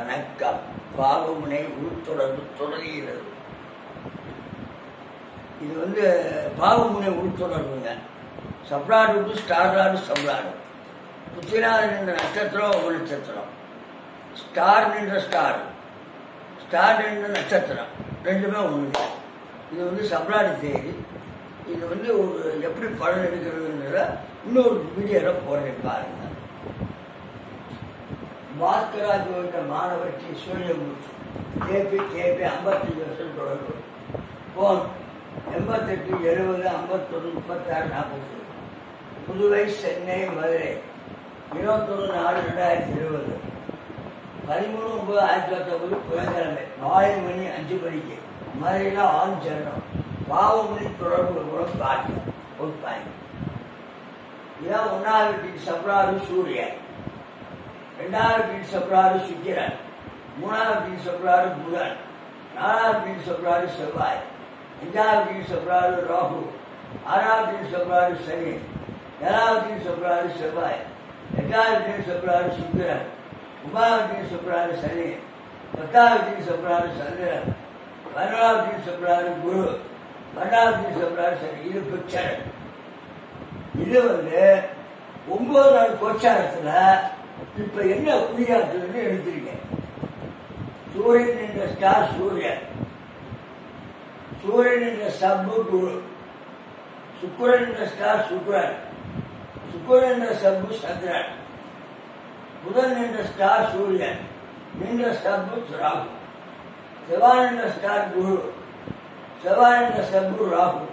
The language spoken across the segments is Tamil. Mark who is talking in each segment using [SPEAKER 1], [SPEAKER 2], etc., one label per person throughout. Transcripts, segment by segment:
[SPEAKER 1] வணக்கம் பாவமுனை உள்தொடர்பு தொடர்கிறது இது வந்து பாவமுனை உள்தொடர்புங்க சப்ளாடு டு ஸ்டார்லாடு சப்ளாடு புத்திநாதன் என்ற நட்சத்திரம் ஒரு நட்சத்திரம் ஸ்டார் என்ற ஸ்டார் ஸ்டார் என்ற நட்சத்திரம் ரெண்டுமே ஒன்று இது வந்து சப்ளாடு தேதி இது வந்து ஒரு எப்படி பலன் எடுக்கிறதுங்கிறத இன்னொரு வீடியோவில் போடுறேன் பாருங்க பாஸ்கராஜ் என்ற மாணவர் டி சூரியமூர்த்தி கேபி கேபி ஐம்பத்தஞ்சு வருஷம் தொடர்பு போன் எண்பத்தெட்டு எழுபது ஐம்பத்தொன்று முப்பத்தாறு நாற்பது புதுவை சென்னை மதுரை இருபத்தொன்று நாலு ரெண்டாயிரத்தி இருபது பதிமூணு ஒன்பது ஆயிரத்தி தொள்ளாயிரத்தி ஒன்பது புதன்கிழமை நாலு மணி அஞ்சு மணிக்கு மதுரையில் ஆண் சரணம் பாவமணி தொடர்பு மூலம் காட்டு ஒரு பாயிண்ட் இதான் ஒன்றாவது வீட்டின் சப்ளாறு சூரியன் ரெண்டாவது வீட்டு சப்ளாறு சுக்கிரன் மூணாவது வீட்டு சப்ளாறு புதன் நாலாவது வீட்டு சப்ளாறு செவ்வாய் அஞ்சாவது வீட்டு சப்ளாறு ராகு ஆறாவது வீட்டு சப்ளாறு சனி ஏழாவது வீட்டு சப்ளாறு செவ்வாய் எட்டாவது வீட்டு சப்ளாறு சுக்கிரன் ஒன்பதாவது வீட்டு சப்ளாறு சனி பத்தாவது வீட்டு சப்ளாறு சந்திரன் பதினோராவது வீட்டு சப்ளாறு குரு பன்னெண்டாவது வீட்டு சப்ளாறு சனி இது பிக்சர் இது வந்து ஒன்பது நாள் கோச்சாரத்துல இப்ப என்ன குறியாற்றுன்னு எடுத்திருக்கேன் சூரியன் என்ற ஸ்டார் சூரியன் சூரியன் என்ற சப்பு குரு சுக்குரன் என்ற ஸ்டார் சுக்குரன் சுக்குரன் என்ற சப்பு சந்திரன் புதன் என்ற ஸ்டார் சூரியன் நின்ற சப்பு ராகு செவ்வாய் என்ற ஸ்டார் குரு செவ்வாய் என்ற சப்பு ராகு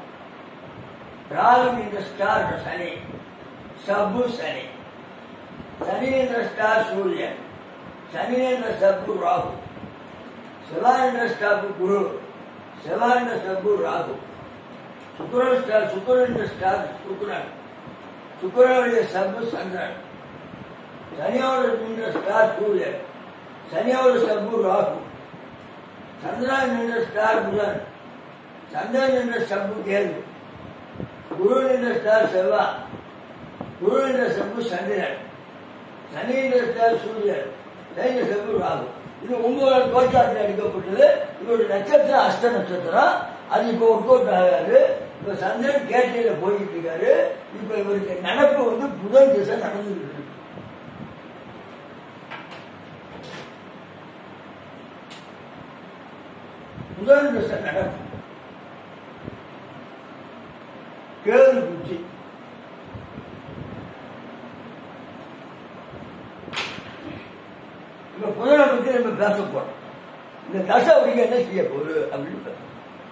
[SPEAKER 1] ராகு என்ற ஸ்டார் சனி சப்பு சனி சனி என்ற ஸ்டார் சூரியன் சனி என்ற சப்பு ராகு செவ்வாய் என்ற ஸ்டார் குரு செவ்வாய் என்ற சப்பு ராகு சுக்கரன் ஸ்டார் சுக்கரன் என்ற ஸ்டார் சுக்கரன் சுக்கரனுடைய சப்பு சந்திரன் சனியோட நின்ற ஸ்டார் சூரியன் சனியோட சப்பு ராகு சந்திரன் நின்ற ஸ்டார் புதன் சந்திரன் என்ற சப்பு கேது குரு என்ற ஸ்டார் செவ்வா குரு என்ற சப்பு சந்திரன் சனி என்ற ஸ்டார் சூரியன் சனி செப்பு ராகு இது உங்களோட கோச்சாரத்தில் எடுக்கப்பட்டது இவருடைய நட்சத்திரம் அஷ்ட நட்சத்திரம் அது இப்போ ஒர்க் அவுட் ஆகாது இப்போ சந்திரன் கேட்டையில போயிட்டு இருக்காரு இப்போ இவருக்கு நடப்பு வந்து புதன் திசை நடந்துட்டு இருக்கு புதன் திசை நடப்பு கேது புத்தி இப்ப புதனை பத்தி நம்ம பேச போறோம் இந்த தசை அவருக்கு என்ன செய்ய போகுது அப்படின்னு பேச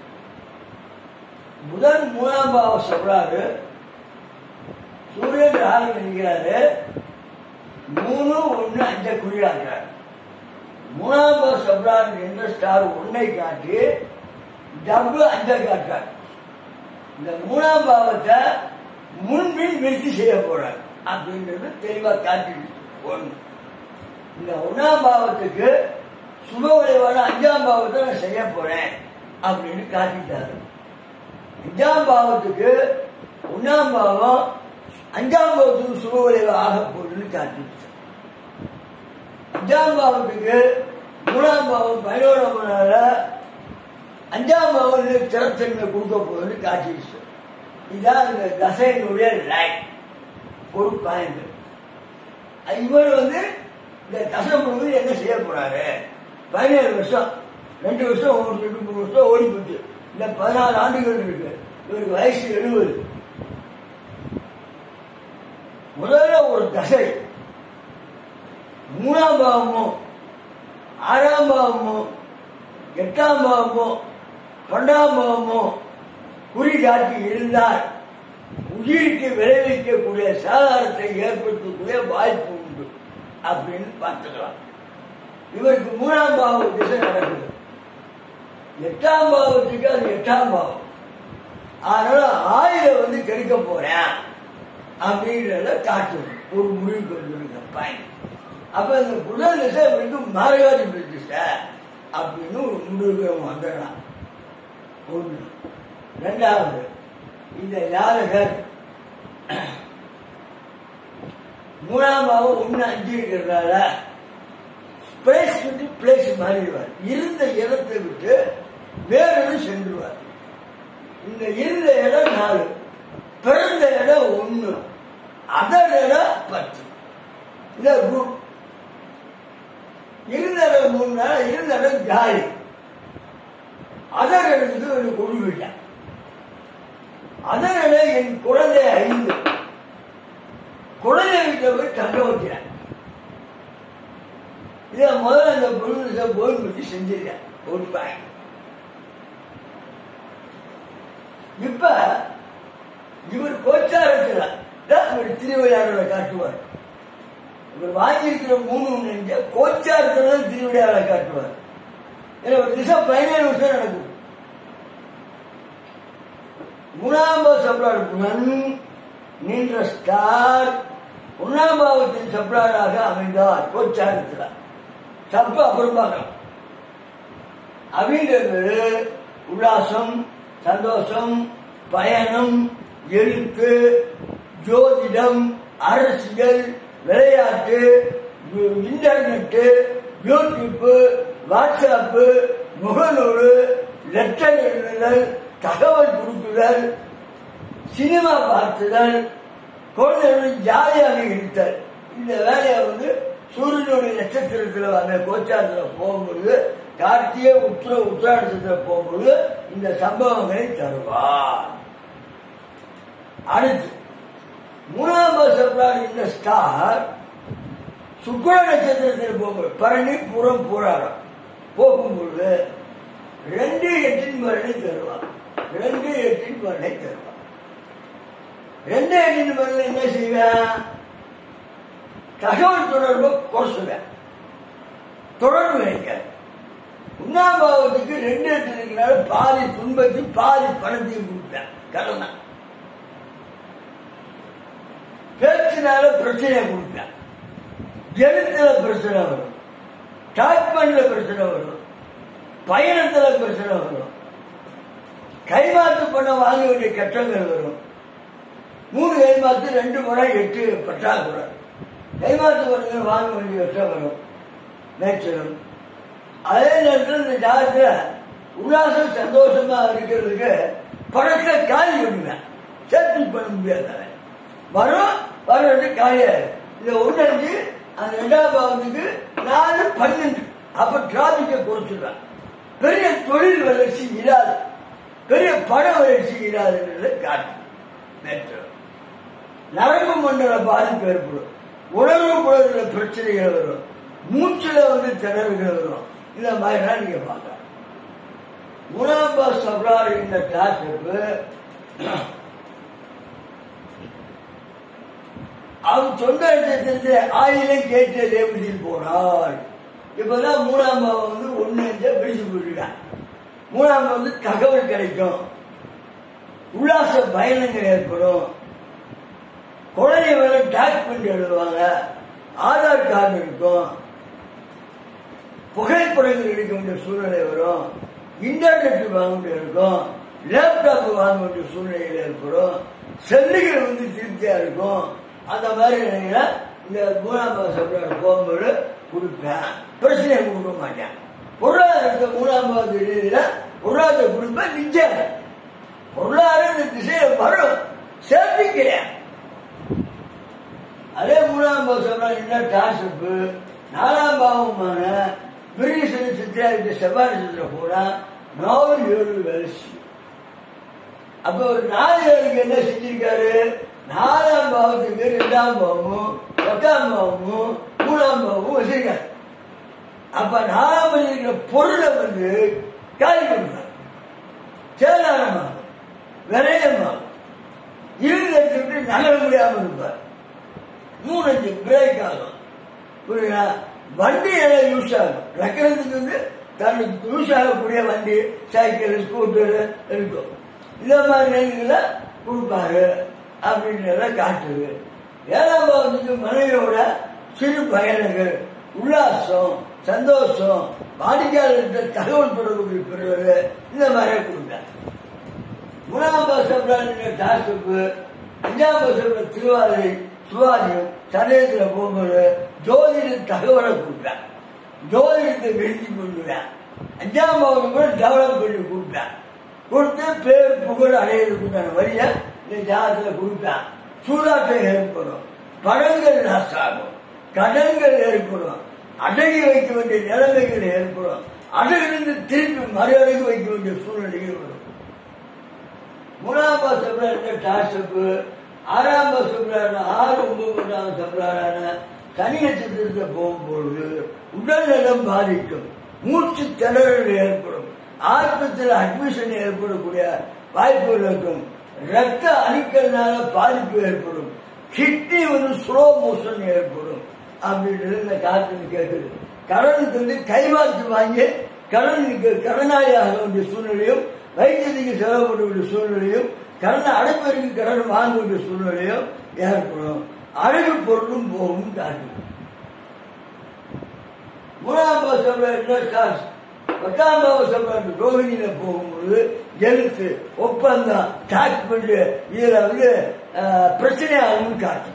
[SPEAKER 1] புதன் மூணாம் பாவம் சொல்றாரு சூரியன் ராகு நினைக்கிறாரு மூணு ஒண்ணு அஞ்ச குறியாகிறார் மூணாம் பாவம் சொல்றாரு என்ற ஸ்டார் ஒன்னை காட்டி டபு அஞ்ச காட்டுறார் இந்த மூணாம் பாவத்தை முன்பின் நிறுத்தி செய்ய போறார் அப்படின்றது தெளிவா காட்டிடுச்சு ஒண்ணு இந்த ஒன்னாம் பாவத்துக்கு சுப விளைவான அஞ்சாம் பாவத்தை நான் செய்ய போறேன் அப்படின்னு காட்டிட்டாரு அஞ்சாம் பாவத்துக்கு ஒன்னாம் பாவம் அஞ்சாம் பாவத்துக்கு சுப விளைவு ஆக போகுதுன்னு காட்டிடுச்சு அஞ்சாம் பாவத்துக்கு மூணாம் பாவம் பதினோராம் நாள அஞ்சாம் பாவம் திறத்தன்மை கொடுக்க போகுதுன்னு காட்டிடுச்சு இதுதான் இந்த தசையினுடைய லைன் ஒரு பாயிண்ட் இவர் வந்து இந்த தசை முழுவது என்ன செய்ய போறாரு பதினேழு வருஷம் ரெண்டு வருஷம் ஒரு ரெண்டு மூணு வருஷம் ஓடி போச்சு இந்த பதினாலு ஆண்டுகள் இருக்கு இவருக்கு வயசு எழுபது முதல்ல ஒரு தசை மூணாம் பாவமும் ஆறாம் பாவமும் எட்டாம் பாவமும் பன்னெண்டாம் பாவமும் குறி காட்டி இருந்தால் உயிருக்கு விளைவிக்கக்கூடிய சாதாரத்தை ஏற்படுத்தக்கூடிய வாய்ப்பு உண்டு அப்படின்னு பார்த்துக்கலாம் இவருக்கு மூணாம் பாவ திசை நடக்குது எட்டாம் பாவத்துக்கு அது எட்டாம் பாவம் அதனால ஆயிரம் வந்து கெடுக்க போறேன் அப்படின்றத காட்டுது ஒரு முடிவுக்கு வந்துருங்க பயன் அப்ப இந்த புதன் திசை வந்து மாறுகாட்டி பிரதிஷ்ட அப்படின்னு ஒரு முடிவுக்கு அவன் வந்துடலாம் ஒண்ணு ரெண்டாவது இந்த ஜாதகர் மூணாம் பாவம் ஒன்று அஞ்சு இருக்கிறதால பிளேஸ் விட்டு பிளேஸ் மாறிடுவார் இருந்த இடத்தை விட்டு வேறொரு சென்றுவார் இந்த இருந்த இடம் நாலு பிறந்த இடம் ஒண்ணு அதர் இடம் பத்து இந்த குரூப் இருந்த இடம் மூணு நாள் இருந்த இடம் ஜாலி அதர் இடத்துக்கு ஒரு கொண்டு போயிட்டேன் அதர் இடம் என் குழந்தை ஐந்து குழந்தை வீட்டில் போய் தங்க வைக்கிறேன் இதை முதல்ல அந்த பொண்ணு போய் பற்றி செஞ்சிருக்கேன் ஒரு பாய் இப்ப இவர் கோச்சாரத்தில் தான் இவர் திருவிழாவில் காட்டுவார் இவர் வாங்கியிருக்கிற மூணு நெஞ்ச கோச்சாரத்தில் தான் திருவிழாவில் காட்டுவார் ஏன்னா ஒரு திசை பதினேழு வருஷம் நடக்கும் மூணாம் சப்ளார் புலன் நின்ற ஸ்டார் ஒன்னாம் பாவத்தின் சப்ளாராக அமைந்தார் கோச்சாரத்தில் சப்பு அப்புறம் பார்க்கலாம் அப்படின்றது உல்லாசம் சந்தோஷம் பயணம் எழுத்து ஜோதிடம் அரசியல் விளையாட்டு இன்டர்நெட்டு யூடியூப்பு வாட்ஸ்அப்பு முகநூறு லெட்டர் எழுதுதல் தகவல் கொடுக்குதல் சினிமா பார்த்துதல் குழந்தைகளுடன் ஜாலியாக இருத்தல் இந்த வேலையை வந்து சூரியனுடைய நட்சத்திரத்தில் வந்த கோச்சாரத்தில் போகும்பொழுது கார்த்திகை உத்திர உத்திராடத்தில் போகும்போது இந்த சம்பவங்களை தருவார் அடுத்து மூணாம் சப்ளார் இந்த ஸ்டார் சுக்கர நட்சத்திரத்தில் போகும்போது பரணி புறம் போராடம் போகும்பொழுது ரெண்டு எட்டின் பலனை தருவார் ரெண்டு எட்டின் பலனை தருவார் ரெண்டு எட்டின் பலனை என்ன செய்வேன் தகவல் தொடர்பு குறைச்சுவேன் தொடர்பு வைக்காது ஒன்னாம் பாவத்துக்கு ரெண்டு எட்டு இருக்கிறனால பாதி துன்பத்தையும் பாதி பணத்தையும் கொடுப்பேன் கடன் தான் பேச்சினால பிரச்சனையை கொடுப்பேன் எழுத்துல பிரச்சனை வரும் டாக்மெண்ட்ல பிரச்சனை வரும் பயணத்துல பிரச்சனை வரும் கைமாத்து பண்ண வாங்க வேண்டிய கட்டங்கள் வரும் மூணு கைமாத்து ரெண்டு முறை எட்டு பற்றாக்குறை கைமாத்து பண்ணுங்க வாங்க வேண்டிய கஷ்டம் வரும் நேச்சரும் அதே நேரத்தில் இந்த ஜாதகத்தில் உல்லாசம் சந்தோஷமா இருக்கிறதுக்கு பணத்தை காலி பண்ணுவேன் சேர்த்து பண்ண முடியாது அவன். வரும் வர்றது காலியாது இந்த ஒன்னஞ்சு அந்த ரெண்டாம் பாவத்துக்கு நாலு பன்னெண்டு அப்ப டிராபிக்கை குறைச்சிடுவேன் பெரிய தொழில் வளர்ச்சி இல்லாது பெரிய பண வளர்ச்சி இல்லாதுன்றதை காட்டும் நேற்று நரம்பு மண்டல பாதிப்பு ஏற்படும் உணர்வு குழந்தைல பிரச்சனைகள் வரும் மூச்சுல வந்து திணறுகள் வரும் இந்த மாதிரிலாம் நீங்க பார்க்கலாம் மூணாம் பாஸ் சப்ளார் இந்த கிளாஸுக்கு அவன் சொந்த இடத்திலிருந்து ஆயிலை கேட்டு ரேவதியில் போனாள் இப்பதான் மூணாம் பாவம் வந்து ஒண்ணு பிடிச்சு போயிட்டான் மூணாம் பாவம் வந்து தகவல் கிடைக்கும் உல்லாச பயணங்கள் ஏற்படும் குழந்தை வேற டாக்குமெண்ட் எழுதுவாங்க ஆதார் கார்டு இருக்கும் புகைப்படங்கள் எடுக்க வேண்டிய சூழ்நிலை வரும் இன்டர்நெட் வாங்க வேண்டிய இருக்கும் லேப்டாப் வாங்க வேண்டிய சூழ்நிலைகள் ஏற்படும் செல்லுகள் வந்து திருப்தியா இருக்கும் அந்த மாதிரி நிலையில இந்த மூணாம் சப்ளார் போகும்போது கொடுப்பேன் பிரச்சனையை கொடுக்க மாட்டேன் பொருளாதாரத்தை மூணாம் பாவத்து ரீதியில பொருளாதார கொடுப்பேன் நிச்சயம் பொருளாதார இந்த திசையை வரும் சேர்த்துக்கிறேன் அதே மூணாம் பாவம் சொன்னா என்ன டாஸ்ப்பு நாலாம் பாவமான விரீசன சித்திராவிட்ட செவ்வாய் நட்சத்திரம் போனா நாலு ஏழு வேலை செய்யும் அப்ப ஒரு நாலு ஏழுக்கு என்ன செஞ்சிருக்காரு நாலாம் பாவத்துக்கு ரெண்டாம் பாவமும் எட்டாம் பாவமும் மூணாம் பாவமும் வச்சிருக்காரு அப்ப நாலாம் பாவம் இருக்கிற பொருளை வந்து காலி பண்ணுறாரு சேதாரமாகும் விரயமாகும் இருந்த எடுத்துக்கிட்டு நகர முடியாம இருப்பார் மூணஞ்சு பிரேக் ஆகும் புரியுதா வண்டி எல்லாம் யூஸ் ஆகும் லக்கணத்துக்கு வந்து தன்னுக்கு யூஸ் ஆகக்கூடிய வண்டி சைக்கிள் ஸ்கூட்டர் இருக்கும் இந்த மாதிரி நேரங்களில் கொடுப்பாரு அப்படின்றத காட்டுது ஏழாம் பாவத்துக்கு மனைவியோட சிறு பயணங்கள் உல்லாசம் சந்தோஷம் வாடிக்கையாளர்கிட்ட தகவல் தொடர்புகள் பெறுவது இந்த மாதிரியே கொடுத்தார் மூணாம் பாசம் டாஸ்க்கு அஞ்சாம் பாசம் திருவாதிரை சிவாஜியம் சதயத்தில் போகும்போது ஜோதிட தகவலை கொடுத்தார் ஜோதிடத்தை எழுதி கொண்டுவேன் அஞ்சாம் பாவம் கூட டெவலப் பண்ணி கொடுப்பேன் கொடுத்து பேர் புகழ் அடையிறதுக்குண்டான வழியை இந்த ஜாதகத்தில் கொடுப்பேன் சூதாட்டம் ஏற்படும் பணங்கள் நாசாகும் கடன்கள் ஏற்படும் அடகி வைக்க வேண்டிய நிலைமைகள் ஏற்படும் அடகிலிருந்து திருப்பி மறுஅடகு வைக்க வேண்டிய சூழ்நிலைகள் வரும் மூணாம் பாசப்ளான டாஸ்அப்பு ஆறாம் பாசப்ளான ஆறு ஒன்பது ஒன்றாம் சப்ளான சனி நட்சத்திரத்தில் போகும்பொழுது உடல் நலம் பாதிக்கும் மூச்சு திணறல் ஏற்படும் ஆத்மத்தில் அட்மிஷன் ஏற்படக்கூடிய வாய்ப்புகள் இருக்கும் ரத்த அணுக்கள்னால பாதிப்பு ஏற்படும் கிட்னி வந்து ஸ்லோ மோஷன் ஏற்படும் அப்படின்றது இந்த காற்று கேட்குது கடனுக்கு வந்து கைமாற்று வாங்கி கடனுக்கு கடனாளி ஆக வேண்டிய சூழ்நிலையும் வைத்தியத்துக்கு செலவு பண்ண வேண்டிய சூழ்நிலையும் கடனை அடைப்பதற்கு கடன் வாங்க வேண்டிய சூழ்நிலையும் ஏற்படும் அழகு பொருளும் போகும் காட்டு மூணாம் பாவம் என்ன காசு பத்தாம் பாவம் ரோஹிணியில போகும்போது எழுத்து ஒப்பந்தம் டாக்குமெண்ட் இதுல வந்து அஹ், பிரச்சனை ஆகும்னு காட்டும்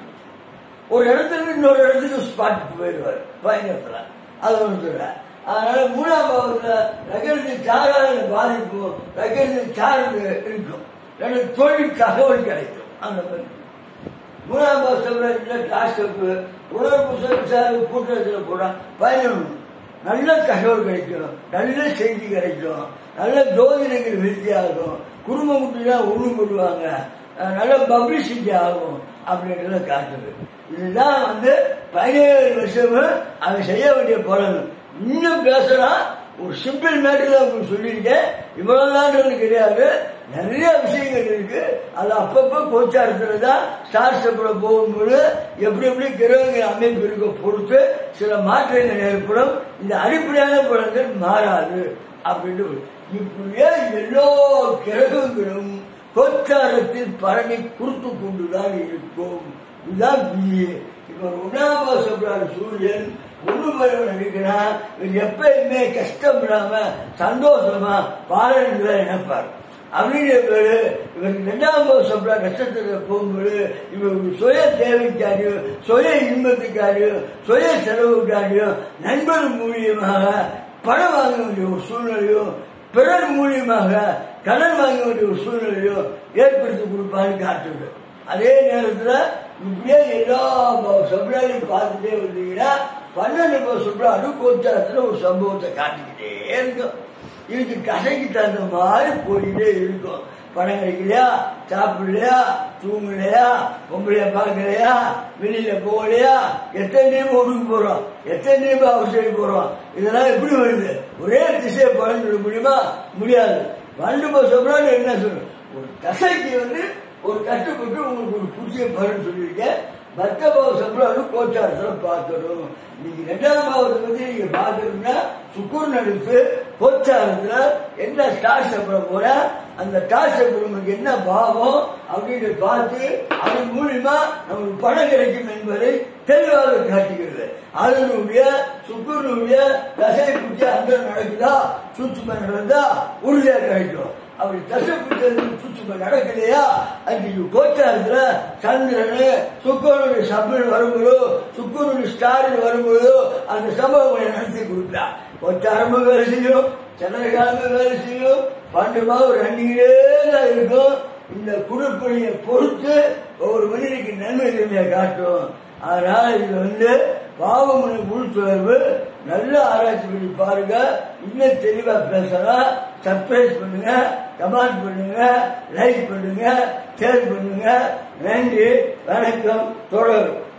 [SPEAKER 1] ஒரு இடத்துல இருந்து இன்னொரு இடத்துக்கு ஸ்பாட்டுக்கு போயிடுவார் பயணத்துல அது ஒன்று சொல்ல அதனால மூணாம் பாவத்துல ரகரத்து சாராத பாதிப்பு ரகரத்து சார்ந்து இருக்கும் ரெண்டு தொழில் தகவல் கிடைக்கும் அந்த மாதிரி மூணாம் பாவத்தில் டாஸ்டப்பு உணர்வு விசாரி கூட்டத்தில் போனா பயணம் நல்ல தகவல் கிடைக்கும் நல்ல செய்தி கிடைக்கும் நல்ல ஜோதிடங்கள் விருத்தியாகும் குடும்ப குட்டினா ஒண்ணு போடுவாங்க அஹ் நல்ல பப்ளிசிட்டி ஆகும் அப்படின்றத காட்டுது இதுதான் வந்து பதினேழு வருஷமும் அவன் செய்ய வேண்டிய பலன் இன்னும் பேசலாம் ஒரு சிம்பிள் மேட்டர் தான் உங்களுக்கு சொல்லியிருக்கேன் இவ்வளவுதான் கிடையாது நிறைய விஷயங்கள் இருக்கு அது அப்பப்போ கோச்சாரத்துல தான் ஸ்டார் ஸ்டெப்ல போகும்போது எப்படி எப்படி கிரகங்கள் அமைப்பு இருக்க பொறுத்து சில மாற்றங்கள் ஏற்படும் இந்த அடிப்படையான பலன்கள் மாறாது அப்படின்னு இப்படியே எல்லா கிரகங்களும் கோச்சாரத்தில் பலனை கொடுத்து கொண்டுதான் இருக்கும் இதுதான் விதி இப்ப ஒன்னாம் மாசம் சூரியன் ஒண்ணு மரவன் இருக்கிறான் இவர் எப்பயுமே கஷ்டம் இல்லாம சந்தோஷமா பாலன்களை நினைப்பார் அப்படிங்கிற பேரு இவருக்கு ரெண்டாம் மாசம் நட்சத்திரத்தில் போகும்போது இவருக்கு சுய தேவைக்காரியும் சுய இன்பத்துக்காரியும் சுய செலவுக்காரியும் நண்பர் மூலியமாக பணம் வாங்க வேண்டிய ஒரு சூழ்நிலையும் பிறர் மூலியமாக கடன் வாங்க வேண்டிய ஒரு சூழ்நிலையும் ஏற்படுத்தி கொடுப்பான்னு காட்டுது அதே நேரத்துல இப்படியே எல்லா சப்ளாரையும் பார்த்துட்டே வந்தீங்கன்னா பன்னெண்டு சப்ளா அணுக்கோச்சாரத்துல ஒரு சம்பவத்தை காட்டிக்கிட்டே இருக்கும் இதுக்கு கதைக்கு தகுந்த மாதிரி போயிட்டே இருக்கும் பணம் கிடைக்கலையா சாப்பிடலையா தூங்கலையா பொம்பளைய பார்க்கலையா வெளியில போகலையா எத்தனை டைம் ஒடுக்கு போறோம் எத்தனை டைம் அவசரம் போறோம் இதெல்லாம் எப்படி வருது ஒரே திசையை பலன் சொல்ல முடியுமா முடியாது பன்னெண்டு சொல்றாங்க என்ன சொல்லணும் ஒரு தசைக்கு வந்து ஒரு கஷ்டப்பட்டு உங்களுக்கு ஒரு புதிய பலன் சொல்லியிருக்கேன் பத்த பாவ சம்பளம் கோச்சாரத்தில் பார்க்கணும் நீங்க ரெண்டாம் பாவத்தை வந்து நீங்க பார்க்கணும்னா சுக்குர் நடுத்து கோச்சாரத்துல என்ன ஸ்டார் சம்பளம் போற அந்த ஸ்டார் சம்பளம் என்ன பாவம் அப்படின்னு பார்த்து அதன் மூலியமா நமக்கு பணம் கிடைக்கும் என்பதை தெளிவாக காட்டுகிறது அதனுடைய சுக்குருடைய தசை புத்தி அந்த நடக்குதா சூட்சும நடந்தா உறுதியா கிடைக்கும் அப்படி தசை புத்தி சூட்சும நடக்கலையா அன்றைக்கு கோச்சாரத்துல சந்திரனு சுக்கரனுடைய சபையில் வரும்போதோ சுக்கரனுடைய ஸ்டாரில் வரும்போதோ அந்த சம்பவங்களை நடத்தி கொடுப்பா கோச்சாரமும் வேலை செய்யும் சந்திரகாலமும் வேலை செய்யும் பண்டுமாவும் ரன்னிங்கே தான் இருக்கும் இந்த குடுப்பணியை பொறுத்து ஒவ்வொரு மனிதனுக்கு நன்மை தன்மையை காட்டும் அதனால இது வந்து பாவமுனை உள் தொடர்பு நல்ல ஆராய்ச்சி பண்ணி பாருங்க இன்னும் தெளிவா பேசலாம் சர்ப்ரைஸ் பண்ணுங்க கமெண்ட் பண்ணுங்க லைக் பண்ணுங்க ஷேர் பண்ணுங்க நன்றி வணக்கம் தொடரும்